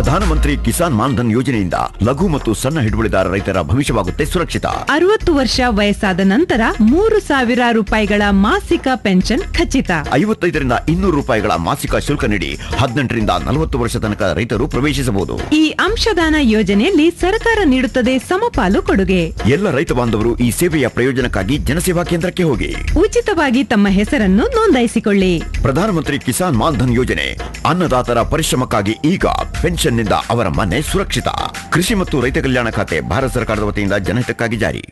ಪ್ರಧಾನಮಂತ್ರಿ ಕಿಸಾನ್ ಮಾನ್ಧನ್ ಯೋಜನೆಯಿಂದ ಲಘು ಮತ್ತು ಸಣ್ಣ ಹಿಡುವಳಿದಾರ ರೈತರ ಭವಿಷ್ಯವಾಗುತ್ತೆ ಸುರಕ್ಷಿತ ಅರವತ್ತು ವರ್ಷ ವಯಸ್ಸಾದ ನಂತರ ಮೂರು ಸಾವಿರ ರೂಪಾಯಿಗಳ ಮಾಸಿಕ ಪೆನ್ಷನ್ ಖಚಿತ ಐವತ್ತೈದರಿಂದ ಇನ್ನೂರು ರೂಪಾಯಿಗಳ ಮಾಸಿಕ ಶುಲ್ಕ ನೀಡಿ ಹದಿನೆಂಟರಿಂದ ನಲವತ್ತು ವರ್ಷ ತನಕ ರೈತರು ಪ್ರವೇಶಿಸಬಹುದು ಈ ಅಂಶದಾನ ಯೋಜನೆಯಲ್ಲಿ ಸರ್ಕಾರ ನೀಡುತ್ತದೆ ಸಮಪಾಲು ಕೊಡುಗೆ ಎಲ್ಲ ರೈತ ಬಾಂಧವರು ಈ ಸೇವೆಯ ಪ್ರಯೋಜನಕ್ಕಾಗಿ ಜನಸೇವಾ ಕೇಂದ್ರಕ್ಕೆ ಹೋಗಿ ಉಚಿತವಾಗಿ ತಮ್ಮ ಹೆಸರನ್ನು ನೋಂದಾಯಿಸಿಕೊಳ್ಳಿ ಪ್ರಧಾನಮಂತ್ರಿ ಕಿಸಾನ್ ಮಾನ್ಧನ್ ಯೋಜನೆ ಅನ್ನದಾತರ ಪರಿಶ್ರಮಕ್ಕಾಗಿ ಈಗ ಪೆನ್ಷನ್ನಿಂದ ಅವರ ಮನೆ ಸುರಕ್ಷಿತ ಕೃಷಿ ಮತ್ತು ರೈತ ಕಲ್ಯಾಣ ಖಾತೆ ಭಾರತ ಸರ್ಕಾರದ ವತಿಯಿಂದ ಜನಹಿತಕ್ಕಾಗಿ ಜಾರಿ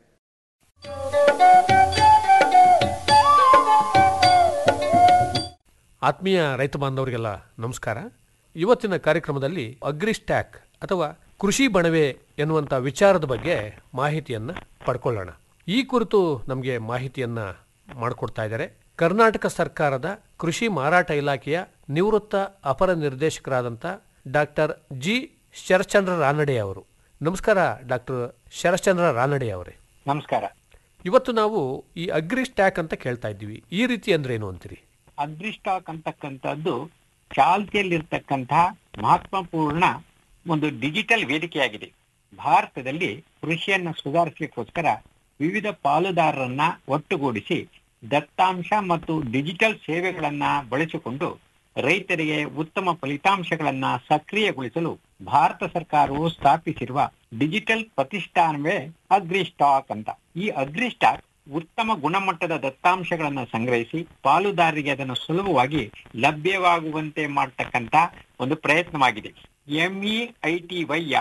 ಆತ್ಮೀಯ ರೈತ ಬಾಂಧವರಿಗೆಲ್ಲ ನಮಸ್ಕಾರ ಇವತ್ತಿನ ಕಾರ್ಯಕ್ರಮದಲ್ಲಿ ಅಗ್ರಿಸ್ಟ್ಯಾಕ್ ಅಥವಾ ಕೃಷಿ ಬಣವೆ ಎನ್ನುವಂಥ ವಿಚಾರದ ಬಗ್ಗೆ ಮಾಹಿತಿಯನ್ನ ಪಡ್ಕೊಳ್ಳೋಣ ಈ ಕುರಿತು ನಮಗೆ ಮಾಹಿತಿಯನ್ನ ಮಾಡಿಕೊಡ್ತಾ ಇದ್ದಾರೆ ಕರ್ನಾಟಕ ಸರ್ಕಾರದ ಕೃಷಿ ಮಾರಾಟ ಇಲಾಖೆಯ ನಿವೃತ್ತ ಅಪರ ನಿರ್ದೇಶಕರಾದಂಥ ಡಾಕ್ಟರ್ ಜಿ ಶರಶ್ಚಂದ್ರ ರಾನಡೆ ಅವರು ನಮಸ್ಕಾರ ಡಾಕ್ಟರ್ ಶರಶ್ಚಂದ್ರ ರಾನಡೆ ಅವರೇ ನಮಸ್ಕಾರ ಇವತ್ತು ನಾವು ಈ ಅಗ್ರಿಸ್ಟ್ಯಾಕ್ ಅಂತ ಕೇಳ್ತಾ ಇದ್ದೀವಿ ಈ ರೀತಿ ಅಂದ್ರೆ ಏನು ಅಂತೀರಿ ಅಗ್ರಿಸ್ಟಾಕ್ ಅಂತಕ್ಕಂಥದ್ದು ಚಾಲ್ತಿಯಲ್ಲಿರ್ತಕ್ಕಂತಹ ಮಹತ್ವಪೂರ್ಣ ಒಂದು ಡಿಜಿಟಲ್ ವೇದಿಕೆಯಾಗಿದೆ ಭಾರತದಲ್ಲಿ ಕೃಷಿಯನ್ನ ಸುಧಾರಿಸಲಿಕ್ಕೋಸ್ಕರ ವಿವಿಧ ಪಾಲುದಾರರನ್ನ ಒಟ್ಟುಗೂಡಿಸಿ ದತ್ತಾಂಶ ಮತ್ತು ಡಿಜಿಟಲ್ ಸೇವೆಗಳನ್ನ ಬಳಸಿಕೊಂಡು ರೈತರಿಗೆ ಉತ್ತಮ ಫಲಿತಾಂಶಗಳನ್ನ ಸಕ್ರಿಯಗೊಳಿಸಲು ಭಾರತ ಸರ್ಕಾರವು ಸ್ಥಾಪಿಸಿರುವ ಡಿಜಿಟಲ್ ಪ್ರತಿಷ್ಠಾನವೇ ಅಗ್ರಿಸ್ಟಾಕ್ ಅಂತ ಈ ಅಗ್ರಿಸ್ಟಾಕ್ ಉತ್ತಮ ಗುಣಮಟ್ಟದ ದತ್ತಾಂಶಗಳನ್ನ ಸಂಗ್ರಹಿಸಿ ಪಾಲುದಾರರಿಗೆ ಅದನ್ನು ಸುಲಭವಾಗಿ ಲಭ್ಯವಾಗುವಂತೆ ಮಾಡತಕ್ಕಂತ ಒಂದು ಪ್ರಯತ್ನವಾಗಿದೆ ಎಂಇ ಐ ಟಿ ವೈ